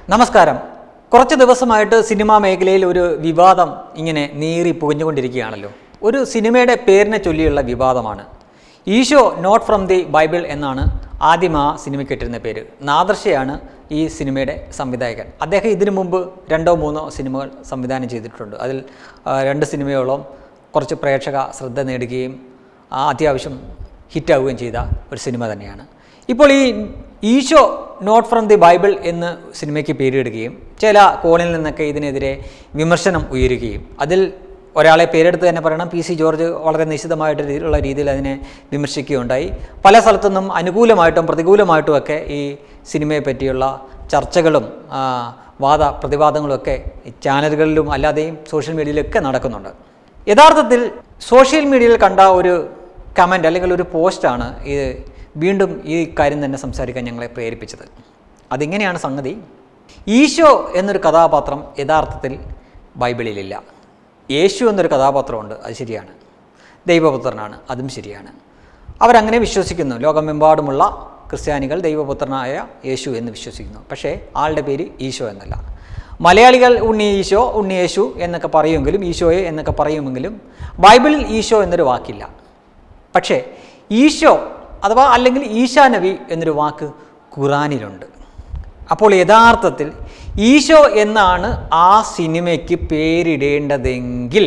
നമസ്കാരം കുറച്ച് ദിവസമായിട്ട് സിനിമാ മേഖലയിൽ ഒരു വിവാദം ഇങ്ങനെ നീറി പുകഞ്ഞുകൊണ്ടിരിക്കുകയാണല്ലോ ഒരു സിനിമയുടെ പേരിനെ ചൊല്ലിയുള്ള വിവാദമാണ് Eesho not from the Bible എന്നാണ് ആദ്യം ആ സിനിമയ്ക്ക് ഇട്ടിരുന്ന പേര് നാദർശയാണ് ഈ സിനിമയുടെ സംവിധായകൻ അദ്ദേഹം ഇതിനു മുമ്പ് രണ്ടോ മൂന്നോ സിനിമകൾ സംവിധാനം ചെയ്തിട്ടുണ്ട് അതിൽ ആ, രണ്ട് സിനിമയോളം കുറച്ച് പ്രേക്ഷക ശ്രദ്ധ നേടുകയും ആ, അത്യാവശ്യം ഹിറ്റാവുകയും ചെയ്ത ഒരു സിനിമ തന്നെയാണ് ഇപ്പോൾ ഈ Eesho not from the Bible എന്ന് സിനിമയ്ക്ക് പേരിടുകയും ചില കോണിൽ നിന്നൊക്കെ ഇതിനെതിരെ വിമർശനം ഉയരുകയും അതിൽ ഒരാളെ പേരെടുത്ത് തന്നെ പറയണം പി സി ജോർജ് വളരെ നിശ്ചിതമായിട്ട് രീതിയിലുള്ള രീതിയിൽ അതിനെ വിമർശിക്കുകയുണ്ടായി പല സ്ഥലത്തുനിന്നും അനുകൂലമായിട്ടും പ്രതികൂലമായിട്ടും ഒക്കെ ഈ സിനിമയെ പറ്റിയുള്ള ചർച്ചകളും ആ, വാദ പ്രതിവാദങ്ങളുമൊക്കെ ഈ ചാനലുകളിലും അല്ലാതെയും സോഷ്യൽ മീഡിയയിലൊക്കെ നടക്കുന്നുണ്ട് യഥാർത്ഥത്തിൽ സോഷ്യൽ മീഡിയയിൽ കണ്ട ഒരു കമൻ്റ് അല്ലെങ്കിൽ ഒരു പോസ്റ്റാണ് ഇത് വീണ്ടും ഈ കാര്യം തന്നെ സംസാരിക്കാൻ ഞങ്ങളെ പ്രേരിപ്പിച്ചത് അതിങ്ങനെയാണ് സംഗതി ഈശോ എന്നൊരു കഥാപാത്രം യഥാർത്ഥത്തിൽ ബൈബിളിലില്ല യേശു എന്നൊരു കഥാപാത്രമുണ്ട് അത് ശരിയാണ് ദൈവപുത്രനാണ് അതും ശരിയാണ് അവരങ്ങനെ വിശ്വസിക്കുന്നു ലോകമെമ്പാടുമുള്ള ക്രിസ്ത്യാനികൾ ദൈവപുത്രനായ യേശു എന്ന് വിശ്വസിക്കുന്നു പക്ഷേ ആളുടെ പേര് ഈശോ എന്നല്ല മലയാളികൾ ഉണ്ണി ഈശോ ഉണ്ണി യേശു എന്നൊക്കെ പറയുമെങ്കിലും ഈശോയെ എന്നൊക്കെ പറയുമെങ്കിലും ബൈബിളിൽ ഈശോ എന്നൊരു വാക്കില്ല പക്ഷേ ഈശോ അഥവാ അല്ലെങ്കിൽ ഈശാ നബി എന്നൊരു വാക്ക് ഖുറാനിലുണ്ട് അപ്പോൾ യഥാർത്ഥത്തിൽ ഈശോ എന്നാണ് ആ സിനിമയ്ക്ക് പേരിടേണ്ടതെങ്കിൽ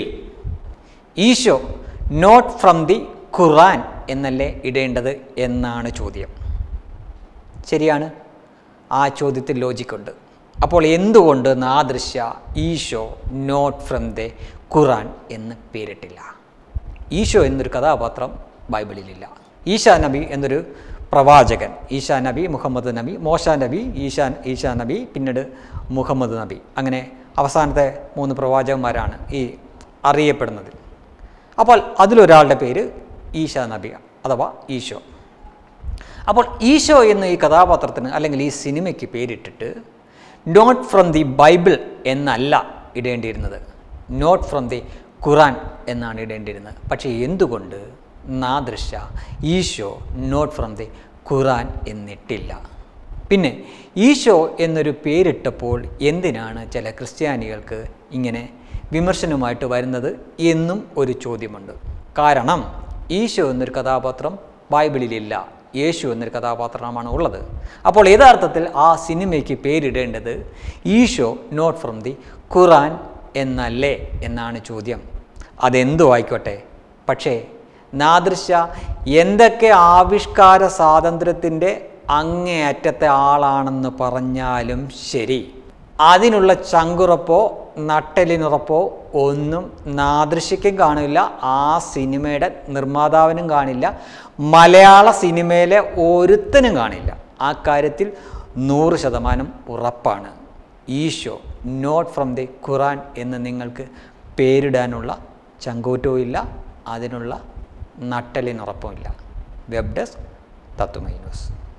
Eesho not from the Quran എന്നല്ലേ ഇടേണ്ടത് എന്നാണ് ചോദ്യം ശരിയാണ് ആ ചോദ്യത്തിൽ ലോജിക്കുണ്ട് അപ്പോൾ എന്തുകൊണ്ട് Nadirsha Eesho not from the Quran എന്ന് പേരിട്ടില്ല ഈശോ എന്നൊരു കഥാപാത്രം ബൈബിളിലില്ല ഈശാ നബി എന്നൊരു പ്രവാചകൻ ഈശാ നബി മുഹമ്മദ് നബി മോശ നബി ഈശാ ഈശാ നബി പിന്നീട് മുഹമ്മദ് നബി അങ്ങനെ അവസാനത്തെ മൂന്ന് പ്രവാചകന്മാരാണ് ഈ അറിയപ്പെടുന്നത് അപ്പോൾ അതിലൊരാളുടെ പേര് ഈശാ നബി അഥവാ ഈശോ അപ്പോൾ ഈശോ എന്ന ഈ കഥാപാത്രത്തിന് അല്ലെങ്കിൽ ഈ സിനിമയ്ക്ക് പേരിട്ടിട്ട് നോട്ട് ഫ്രം ദി ബൈബിൾ എന്നല്ല ഇടേണ്ടിയിരുന്നത് നോട്ട് ഫ്രം ദി ഖുറാൻ എന്നാണ് ഇടേണ്ടിയിരുന്നത് പക്ഷേ എന്തുകൊണ്ട് Nadirsha Eesho not from the Quran എന്നിട്ടില്ല പിന്നെ ഈശോ എന്നൊരു പേരിട്ടപ്പോൾ എന്തിനാണ് ചില ക്രിസ്ത്യാനികൾക്ക് ഇങ്ങനെ വിമർശനവുമായിട്ട് വരുന്നത് എന്നും ഒരു ചോദ്യമുണ്ട് കാരണം ഈശോ എന്നൊരു കഥാപാത്രം ബൈബിളിലില്ല യേശു എന്നൊരു കഥാപാത്രമാണ് ഉള്ളത് അപ്പോൾ യഥാർത്ഥത്തിൽ ആ സിനിമയ്ക്ക് പേരിടേണ്ടത് Eesho not from the Quran എന്നല്ലേ എന്നാണ് ചോദ്യം അതെന്തു ആയിക്കോട്ടെ പക്ഷേ നാദൃശ എന്തൊക്കെ ആവിഷ്കാര സ്വാതന്ത്ര്യത്തിൻ്റെ അങ്ങേയറ്റത്തെ ആളാണെന്ന് പറഞ്ഞാലും ശരി അതിനുള്ള ചങ്കുറപ്പോ നട്ടലിനുറപ്പോ ഒന്നും നാദൃശ്യക്കും കാണില്ല ആ സിനിമയുടെ നിർമ്മാതാവിനും കാണില്ല മലയാള സിനിമയിലെ ഒരുത്തനും കാണില്ല ആ കാര്യത്തിൽ നൂറ് ശതമാനം ഉറപ്പാണ് Eesho not from the Quran എന്ന് നിങ്ങൾക്ക് പേരിടാനുള്ള ചങ്കൂറ്റവും ഇല്ല അതിനുള്ള നട്ടലിനുറപ്പുമില്ല വെബ് ഡെസ്ക് തത്തുമൈ ന്യൂസ്